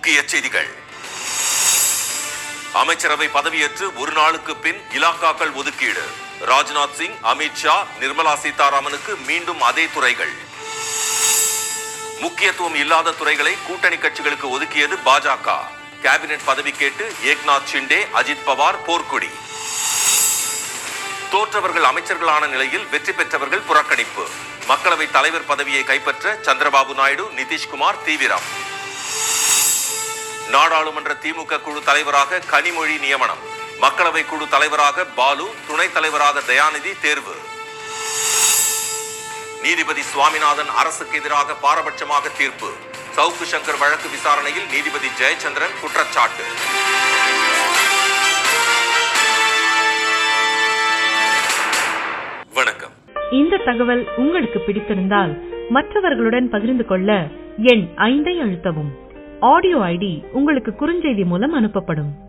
முக்கிய செய்திகள் அமைச்சரவை பதவியேற்று ஒரு நாளுக்கு பின் இலாக்காக்கள் ஒதுக்கீடு ராஜ்நாத் சிங் அமித்ஷா நிர்மலா சீதாராமனுக்கு மீண்டும் அதே துறைகள் முக்கியத்துவம் இல்லாத துறைகளை கூட்டணி கட்சிகளுக்கு ஒதுக்கியது பாஜக கேபினெட் பதவி கேட்டு ஏக்நாத் ஷிண்டே அஜித் பவார் போர்க்கொடி தோற்றவர்கள் அமைச்சர்களான நிலையில் வெற்றி பெற்றவர்கள் புறக்கணிப்பு மக்களவை தலைவர் பதவியை கைப்பற்ற சந்திரபாபு நாயுடு நிதிஷ்குமார் தீவிரம் நாடாளுமன்ற திமுக குழு தலைவராக கனிமொழி நியமனம் மக்களவை குழு தலைவராக பாலு துணைத் தலைவராக தயாநிதி தேர்வு நீதிபதி சுவாமிநாதன் அரசுக்கு எதிராக பாரபட்சமாக தீர்ப்பு சவுக்கு சங்கர் வழக்கு விசாரணையில் நீதிபதி ஜெயச்சந்திரன் குற்றச்சாட்டு வணக்கம் இந்த தகவல் உங்களுக்கு பிடித்திருந்தால் மற்றவர்களுடன் பகிர்ந்து கொள்ள எண் ஐந்தை அழுத்தவும் ஆடியோ ஐடி உங்களுக்கு குறுஞ்செய்தி மூலம் அனுப்பப்படும்